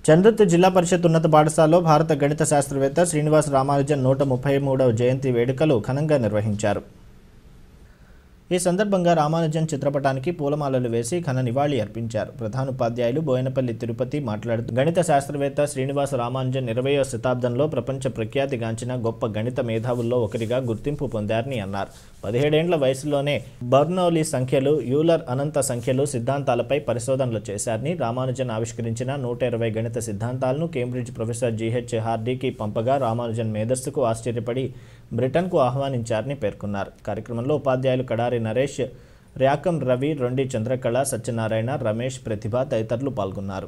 చంద్రుత్ జిల్లా పరిషత్ ఉన్నత పాఠశాలలో భారత గణిత శాస్త్రవేత్త శ్రీనివాస్ రామానుజన్ నూట ముప్పై మూడవ జయంతి వేడుకలు ఘనంగా నిర్వహించారు ఈ సందర్భంగా రామానుజన్ చిత్రపటానికి పూలమాలలు వేసి ఘన నివాళి అర్పించారు ప్రధానోపాధ్యాయులు బోయనపల్లి తిరుపతి మాట్లాడుతూ గణిత శాస్త్రవేత్త శ్రీనివాస రామానుజన్ ఇరవయో శతాబ్దంలో ప్రపంచ ప్రఖ్యాతిగాంచిన గొప్ప గణిత మేధావుల్లో ఒకరిగా గుర్తింపు పొందారని అన్నారు పదిహేడేండ్ల వయసులోనే బర్నౌలీ సంఖ్యలు యూలర్ అనంత సంఖ్యలు సిద్ధాంతాలపై పరిశోధనలు చేశారని రామానుజన్ ఆవిష్కరించిన నూట ఇరవై గణిత సిద్ధాంతాలను కేంబ్రిడ్జ్ ప్రొఫెసర్ జీహెచ్ హార్డీకి పంపగా రామానుజన్ మేధస్సుకు ఆశ్చర్యపడి బ్రిటన్కు ఆహ్వానించారని పేర్కొన్నారు కార్యక్రమంలో ఉపాధ్యాయులు కడారి నరేష్ ర్యాకం రవి రొండి చంద్రకళ సత్యనారాయణ రమేష్ ప్రతిభ తదితరులు పాల్గొన్నారు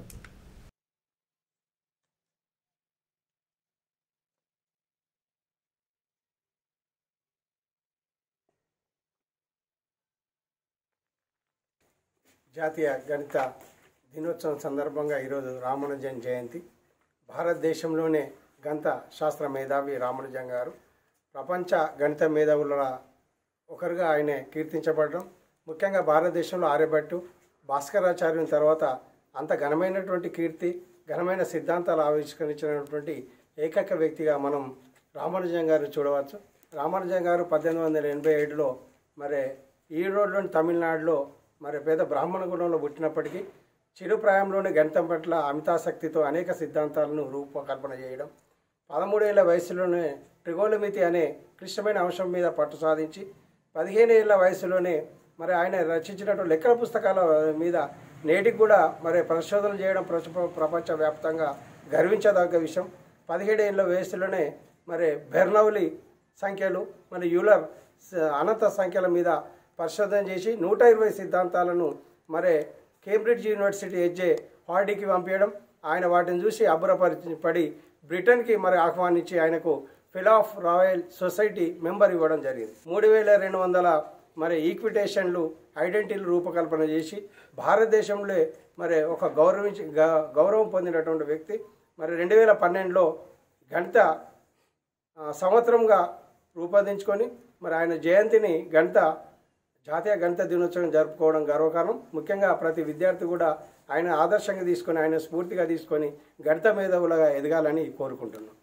జాతీయ గణిత దినోత్సవం సందర్భంగా ఈరోజు రామానుజన్ జయంతి భారతదేశంలోనే గణిత శాస్త్ర మేధావి రామానుజన్ గారు ప్రపంచ గణిత మేధావుల ఒకరుగా ఆయన కీర్తించబడడం ముఖ్యంగా భారతదేశంలో ఆర్యభట్టు భాస్కరాచార్యుని తర్వాత అంత ఘనమైనటువంటి కీర్తి ఘనమైన సిద్ధాంతాలు ఆవిష్కరించినటువంటి ఏకైక వ్యక్తిగా మనం రామానుజన్ గారిని చూడవచ్చు రామానుజన్ గారు పద్దెనిమిది వందల ఎనభై ఏడులో మరి ఈరోడ్లోని తమిళనాడులో మరి పేద బ్రాహ్మణ గుణంలో పుట్టినప్పటికీ చిరు ప్రాయంలోనే గణితం పట్ల అమితాసక్తితో అనేక సిద్ధాంతాలను రూపకల్పన చేయడం పదమూడేళ్ల వయసులోనే ట్రిగోనమితి అనే క్లిష్టమైన అంశం మీద పట్టు సాధించి పదిహేను ఏళ్ల వయసులోనే మరి ఆయన రచించినటువంటి లెక్కల పుస్తకాల మీద నేటికి కూడా మరి పరిశోధనలు చేయడం ప్రపంచ ప్రపంచవ్యాప్తంగా గర్వించదగ్గ విషయం పదిహేడు ఏళ్ళ వయసులోనే మరి బెర్నౌలి సంఖ్యలు మరి యూలర్ స- అనంత సంఖ్యల మీద పరిశోధన చేసి నూట ఇరవై సిద్ధాంతాలను మరి కేంబ్రిడ్జ్ యూనివర్సిటీ హెచ్జే హార్డీకి పంపించడం ఆయన వాటిని చూసి అబ్బురపరి పడి బ్రిటన్కి మరి ఆహ్వానించి ఆయనకు fellow of royal society member ఇవ్వడం జరిగింది మూడు వేల రెండు వందల మరి ఈక్విటేషన్లు ఐడెంటిటీలు రూపకల్పన చేసి భారతదేశంలో మరి ఒక గౌరవించి గ- గౌరవం పొందినటువంటి వ్యక్తి మరి రెండు వేల పన్నెండులో గణిత ఆ, సంవత్సరంగా రూపొందించుకొని మరి ఆయన జయంతిని గణిత జాతీయ గణిత దినోత్సవం జరుపుకోవడం గర్వకారణం ముఖ్యంగా ప్రతి విద్యార్థి కూడా ఆయన ఆదర్శంగా తీసుకొని ఆయన స్ఫూర్తిగా తీసుకొని గణిత మేధావులుగా ఎదగాలని కోరుకుంటున్నాం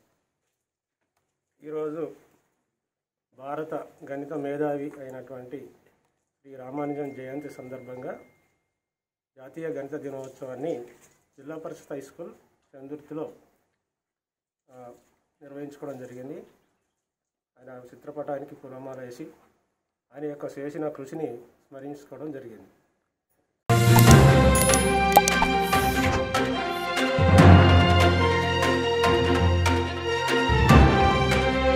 ఈరోజు భారత గణిత మేధావి అయినటువంటి శ్రీ రామానుజన్ జయంతి సందర్భంగా జాతీయ గణిత దినోత్సవాన్ని జిల్లా పరిషత్ హై స్కూల్ చందుర్తిలో ఆ, నిర్వహించుకోవడం జరిగింది ఆయన చిత్రపటానికి పూలమాల వేసి ఆయన యొక్క చేసిన కృషిని స్మరించుకోవడం జరిగింది